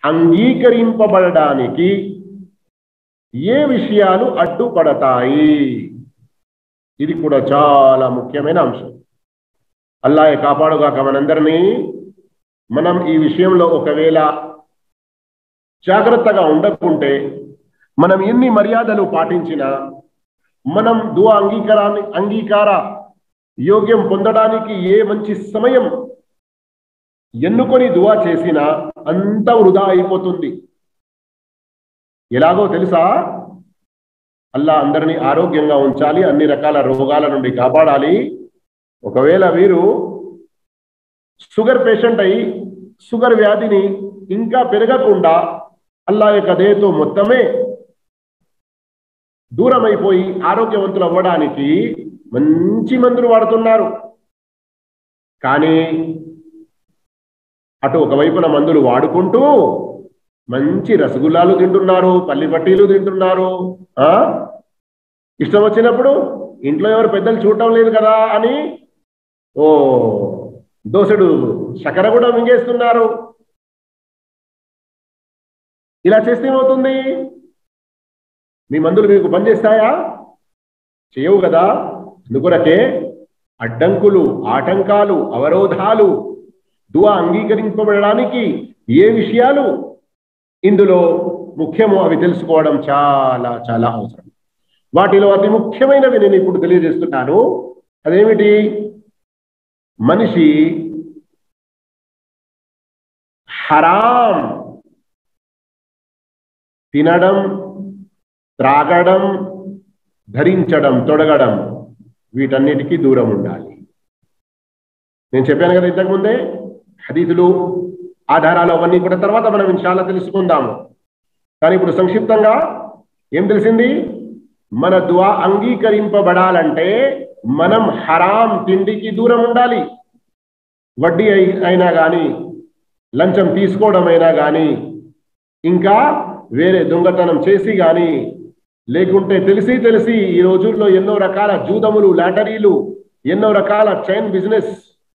అంగీకరింపబడడానికి ఏ విషయాలు అడ్డుపడతాయి ఇది కూడా చాలా ముఖ్యమైన అంశం అల్లాయ్ కాపాడుగాక మనందరినీ మనం ఈ విషయంలో ఒకవేళ జాగ్రత్తగా ఉండకుంటే మనం ఎన్ని మర్యాదలు పాటించినా మనం దువా అంగీకారాన్ని అంగీకార యోగ్యం పొందడానికి ఏ మంచి సమయం ఎన్నుకొని దువా చేసినా అంత వృధా అయిపోతుంది ఎలాగో తెలుసా అల్లా అందరినీ ఆరోగ్యంగా ఉంచాలి అన్ని రకాల రోగాల నుండి కాపాడాలి ఒకవేళ వీరు షుగర్ పేషెంట్ అయి షుగర్ వ్యాధిని ఇంకా పెరగకుండా అల్లా యొక్క దయతో మొత్తమే దూరమైపోయి ఆరోగ్యవంతులు అవ్వడానికి మంచి మందులు వాడుతున్నారు కానీ అటు ఒకవైపున మందులు వాడుకుంటూ మంచి రసగుల్లాలు తింటున్నారు పల్లి పట్టీలు తింటున్నారు ఆ ఇష్టం వచ్చినప్పుడు ఇంట్లో ఎవరు పెద్దలు చూడటం లేదు కదా అని ఓ దోసెడు చక్కెర కూడా మింగేస్తున్నారు ఇలా చేస్తే ఏమవుతుంది మీ మందులు మీకు పనిచేస్తాయా చేయవు కదా అందుకొరకే అడ్డంకులు ఆటంకాలు అవరోధాలు దువా అంగీకరింపబడడానికి ఏ విషయాలు ఇందులో ముఖ్యమో అవి తెలుసుకోవడం చాలా చాలా అవసరం వాటిలో అతి ముఖ్యమైనవి నేను ఇప్పుడు తెలియజేస్తున్నాను అదేమిటి మనిషి హరాం తినడం త్రాగడం ధరించడం తొడగడం వీటన్నిటికీ దూరం ఉండాలి నేను చెప్పాను కదా ఇంతకుముందే హదీతులు ఆధారాలు అవన్నీ కూడా తర్వాత మనం ఇన్షాల్లా తెలుసుకుందాము కానీ ఇప్పుడు సంక్షిప్తంగా ఏం తెలిసింది మన దువా అంగీకరింపబడాలంటే మనం హరాం తిండికి దూరం ఉండాలి వడ్డీ అయినా కానీ లంచం తీసుకోవడం అయినా కానీ ఇంకా వేరే దొంగతనం చేసి కానీ లేకుంటే తెలిసి తెలిసి ఈ రోజుల్లో ఎన్నో రకాల జూదములు లాటరీలు ఎన్నో రకాల చైన్ బిజినెస్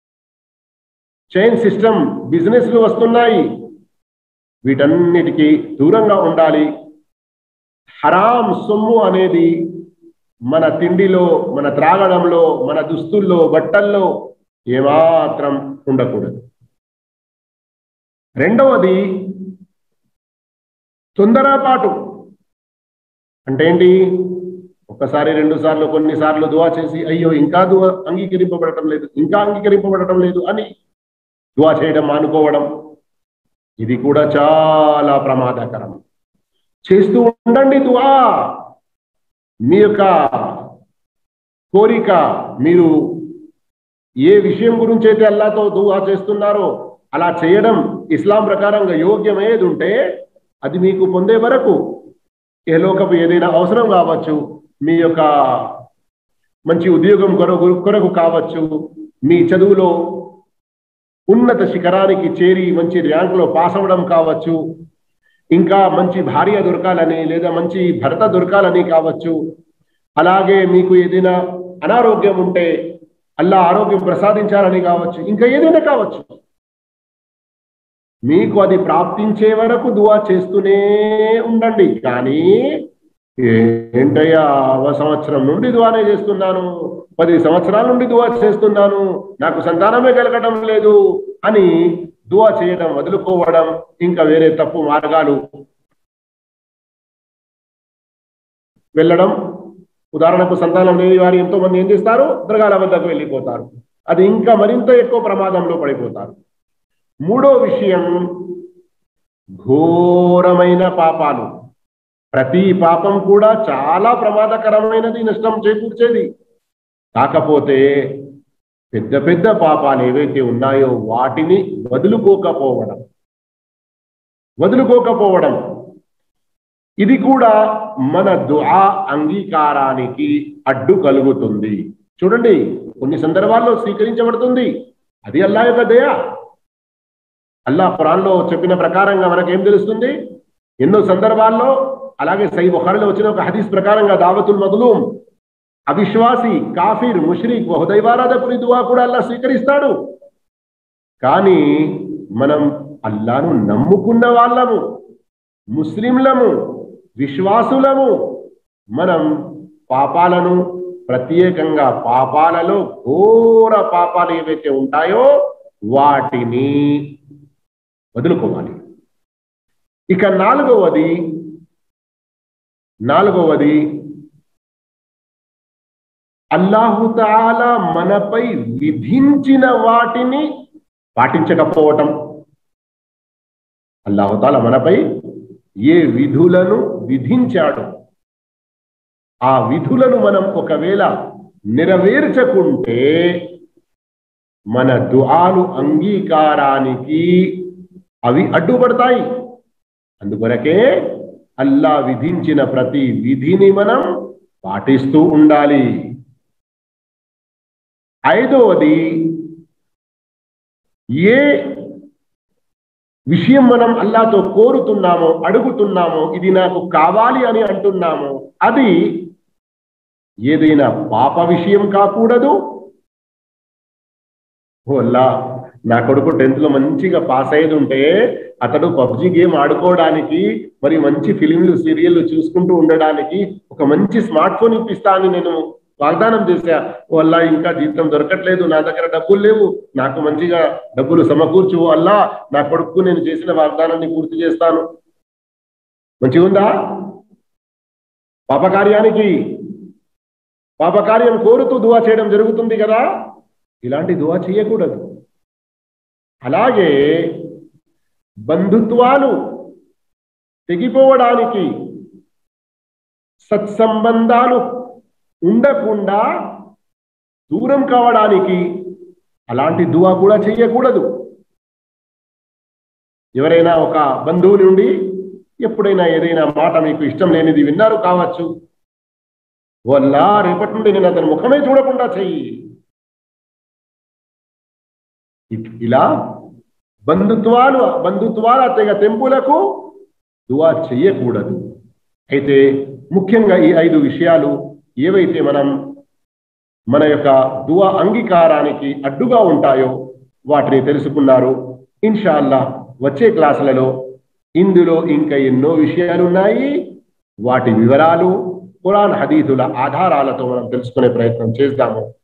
చైన్ సిస్టమ్ బిజినెస్లు వస్తున్నాయి వీటన్నిటికీ దూరంగా ఉండాలి హరాం సొమ్ము అనేది మన తిండిలో మన త్రాగడంలో మన దుస్తుల్లో బట్టల్లో ఏమాత్రం ఉండకూడదు రెండవది తొందరపాటు అంటే ఏంటి ఒక్కసారి రెండు సార్లు కొన్నిసార్లు దువా చేసి అయ్యో ఇంకా దువా అంగీకరింపబడటం లేదు ఇంకా అంగీకరింపబడటం లేదు అని దువా చేయడం మానుకోవడం ఇది కూడా చాలా ప్రమాదకరం చేస్తూ ఉండండి దువా మీ యొక్క కోరిక మీరు ఏ విషయం గురించి అయితే అల్లాతో దువా చేస్తున్నారో అలా చేయడం ఇస్లాం ప్రకారంగా యోగ్యమయ్యేది ఉంటే అది మీకు పొందే వరకు ఏ లోకపు ఏదైనా అవసరం కావచ్చు మీ యొక్క మంచి ఉద్యోగం కొరకు కొరకు కావచ్చు మీ చదువులో ఉన్నత శిఖరానికి చేరి మంచి ర్యాంకులో పాస్ అవ్వడం కావచ్చు ఇంకా మంచి భార్య దొరకాలని లేదా మంచి భర్త దొరకాలని కావచ్చు అలాగే మీకు ఏదైనా అనారోగ్యం ఉంటే అల్లా ఆరోగ్యం ప్రసాదించాలని కావచ్చు ఇంకా ఏదైనా కావచ్చు మీకు అది ప్రాప్తించే వరకు దువా చేస్తూనే ఉండండి కానీ ఏంటయ్యా ఒక సంవత్సరం నుండి దువానే చేస్తున్నాను పది సంవత్సరాల నుండి దువా చేస్తున్నాను నాకు సంతానమే కలగడం లేదు అని దువా చేయడం వదులుకోవడం ఇంకా వేరే తప్పు మార్గాలు వెళ్ళడం ఉదాహరణకు సంతానం లేని వారు ఎంతో మంది ఏం చేస్తారు దర్గాల వద్దకు వెళ్ళిపోతారు అది ఇంకా మరింత ఎక్కువ ప్రమాదంలో పడిపోతారు మూడో విషయం ఘోరమైన పాపాలు ప్రతి పాపం కూడా చాలా ప్రమాదకరమైనది నష్టం చేకూర్చేది కాకపోతే పెద్ద పెద్ద పాపాలు ఏవైతే ఉన్నాయో వాటిని వదులుకోకపోవడం వదులుకోకపోవడం ఇది కూడా మన దుఆ అంగీకారానికి అడ్డు కలుగుతుంది చూడండి కొన్ని సందర్భాల్లో స్వీకరించబడుతుంది అది అల్లా యొక్క దయ అల్లా ఖురాన్లో చెప్పిన ప్రకారంగా మనకేం తెలుస్తుంది ఎన్నో సందర్భాల్లో అలాగే సై బుఖారిలో వచ్చిన ఒక హదీస్ ప్రకారంగా దావతుల్ మధులూం అవిశ్వాసి కాఫీర్ ముష్రిక్ బహుదైవారాధకుని దువా కూడా అల్లా స్వీకరిస్తాడు కానీ మనం అల్లాను నమ్ముకున్న వాళ్ళము ముస్లింలము విశ్వాసులము మనం పాపాలను ప్రత్యేకంగా పాపాలలో ఘోర పాపాలు ఏవైతే ఉంటాయో వాటిని వదులుకోవాలి ఇక నాలుగవది నాలుగవది అల్లాహుతాల మనపై విధించిన వాటిని పాటించకపోవటం అల్లాహుతాల మనపై ఏ విధులను విధించాడు ఆ విధులను మనం ఒకవేళ నెరవేర్చకుంటే మన దుఆలు అంగీకారానికి అవి అడ్డుపడతాయి అందుకొరకే అల్లా విధించిన ప్రతి విధిని మనం పాటిస్తూ ఉండాలి ఐదవది ఏ విషయం మనం అల్లాతో కోరుతున్నామో అడుగుతున్నామో ఇది నాకు కావాలి అని అంటున్నామో అది ఏదైనా పాప విషయం కాకూడదు వల్ల నా కొడుకు టెన్త్ లో మంచిగా పాస్ అయ్యేది ఉంటే అతడు పబ్జి గేమ్ ఆడుకోవడానికి మరి మంచి ఫిలింలు సీరియల్ చూసుకుంటూ ఉండడానికి ఒక మంచి స్మార్ట్ ఫోన్ ఇప్పిస్తా అని నేను వాగ్దానం చేశా వల్ల ఇంకా జీతం దొరకట్లేదు నా దగ్గర డబ్బులు లేవు నాకు మంచిగా డబ్బులు సమకూర్చు వల్ల నా కొడుకు నేను చేసిన వాగ్దానాన్ని పూర్తి చేస్తాను మంచిగా ఉందా పాపకార్యానికి పాపకార్యం కోరుతూ దువా చేయడం జరుగుతుంది కదా ఇలాంటి దువా చేయకూడదు అలాగే బంధుత్వాలు తెగిపోవడానికి సత్సంబంధాలు ఉండకుండా దూరం కావడానికి అలాంటి దువా కూడా చేయకూడదు ఎవరైనా ఒక బంధువు నుండి ఎప్పుడైనా ఏదైనా మాట మీకు ఇష్టం లేనిది విన్నారు కావచ్చు వల్ల రేపటి నుండి నేను అతని ముఖమే చూడకుండా చెయ్యి ఇలా బంధుత్వాలు బంధుత్వాల తెగ తెంపులకు దువా చెయ్యకూడదు అయితే ముఖ్యంగా ఈ ఐదు విషయాలు ఏవైతే మనం మన యొక్క దువా అంగీకారానికి అడ్డుగా ఉంటాయో వాటిని తెలుసుకున్నారు ఇన్షాల్లా వచ్చే క్లాసులలో ఇందులో ఇంకా ఎన్నో విషయాలు ఉన్నాయి వాటి వివరాలు ఖురాన్ హదీదుల ఆధారాలతో మనం తెలుసుకునే ప్రయత్నం చేద్దాము